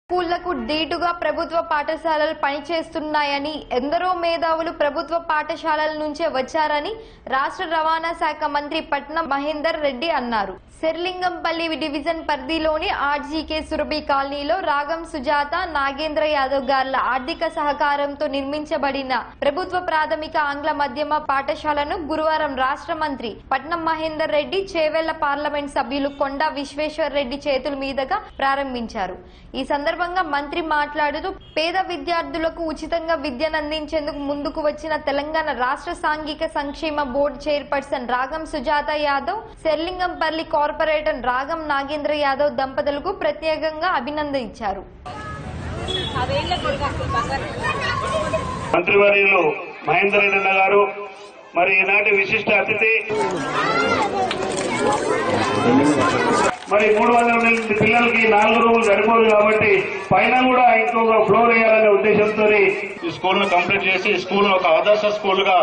స్కూళ్లకు ధీటుగా ప్రభుత్వ పాఠశాలలు పనిచేస్తున్నాయని ఎందరో మేధావులు ప్రభుత్వ పాఠశాలల నుంచే వచ్చారని రాష్ట్ర రవాణా శాఖ మంత్రి పట్నం మహేందర్ రెడ్డి అన్నారు శెర్లింగంపల్లి డివిజన్ పరిధిలోని ఆర్జీకే సురభి కాలనీలో రాగం సుజాత నాగేంద్ర యాదవ్ గార్ల ఆర్థిక సహకారంతో నిర్మించబడిన ప్రభుత్వ ప్రాథమిక ఆంగ్ల మధ్యమ పాఠశాలను గురువారం రాష్ట్ర మంత్రి పట్నం మహేందర్ రెడ్డి చేవెళ్ల పార్లమెంట్ సభ్యులు కొండా విశ్వేశ్వర్ రెడ్డి చేతుల మీదుగా ప్రారంభించారు ఈ సందర్భంగా మంత్రి మాట్లాడుతూ పేద విద్యార్థులకు ఉచితంగా విద్యను అందించేందుకు ముందుకు వచ్చిన తెలంగాణ రాష్ట్ర సాంఘిక సంక్షేమ బోర్డు చైర్పర్సన్ రాగం సుజాత యాదవ్ శెర్లింగంపల్లి కార్పొరేటర్ రాగం నాగేంద్ర యాదవ్ దంపతులకు ప్రత్యేకంగా అభినందించారు మంత్రివర్యులు మహేందర్ రెడ్డి అన్న గారు మరి ఈనాటి విశిష్ట అతిథి మరి మూడు వందల మంది పిల్లలకి నాలుగు రూములు సరిపోదు కాబట్టి పైన కూడా ఇంకొక ఫ్లోర్ వేయాలనే ఉద్దేశంతో ఈ స్కూల్ ను కంప్లీట్ చేసి స్కూల్ ఒక ఆదర్శ స్కూల్ గా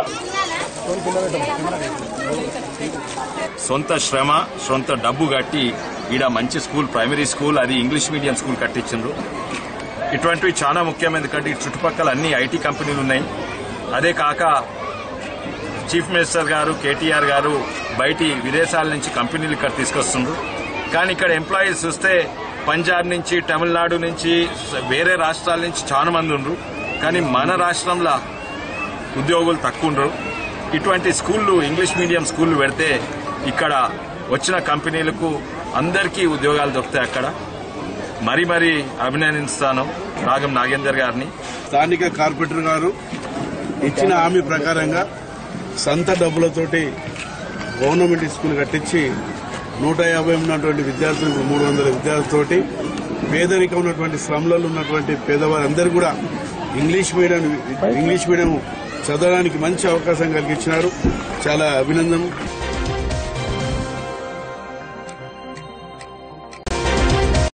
సొంత శ్రమ సొంత డబ్బు కట్టి ఈడ మంచి స్కూల్ ప్రైమరీ స్కూల్ అది ఇంగ్లీష్ మీడియం స్కూల్ కట్టించిండ్రు ఇటువంటివి చాలా ముఖ్యం ఎందుకంటే ఈ చుట్టుపక్కల అన్ని ఐటీ కంపెనీలు ఉన్నాయి అదే కాక చీఫ్ మినిస్టర్ గారు కేటీఆర్ గారు బయటి విదేశాల నుంచి కంపెనీలు ఇక్కడ తీసుకొస్తుండ్రు కానీ ఇక్కడ ఎంప్లాయీస్ చూస్తే పంజాబ్ నుంచి తమిళనాడు నుంచి వేరే రాష్ట్రాల నుంచి చాలా మంది ఉండ్రు కానీ మన రాష్ట్రంలో ఉద్యోగులు తక్కువ ఉండరు ఇటువంటి స్కూళ్ళు ఇంగ్లీష్ మీడియం స్కూళ్ళు పెడితే ఇక్కడ వచ్చిన కంపెనీలకు అందరికీ ఉద్యోగాలు దొరుకుతాయి అక్కడ మరీ మరీ అభినందిస్తాను రాగం నాగేందర్ గారిని స్థానిక కార్పొరేటర్ గారు ఇచ్చిన హామీ ప్రకారంగా సొంత డబ్బులతోటి గవర్నమెంట్ స్కూల్ కట్టించి నూట యాభై ఉన్నటువంటి విద్యార్థులకు మూడు వందల విద్యార్థులతోటి పేదరికం ఉన్నటువంటి శ్రమలలో ఉన్నటువంటి పేదవారందరూ కూడా ఇంగ్లీష్ మీడియం ఇంగ్లీష్ మీడియం చదవడానికి మంచి అవకాశం కలిగించినారు చాలా అభినందన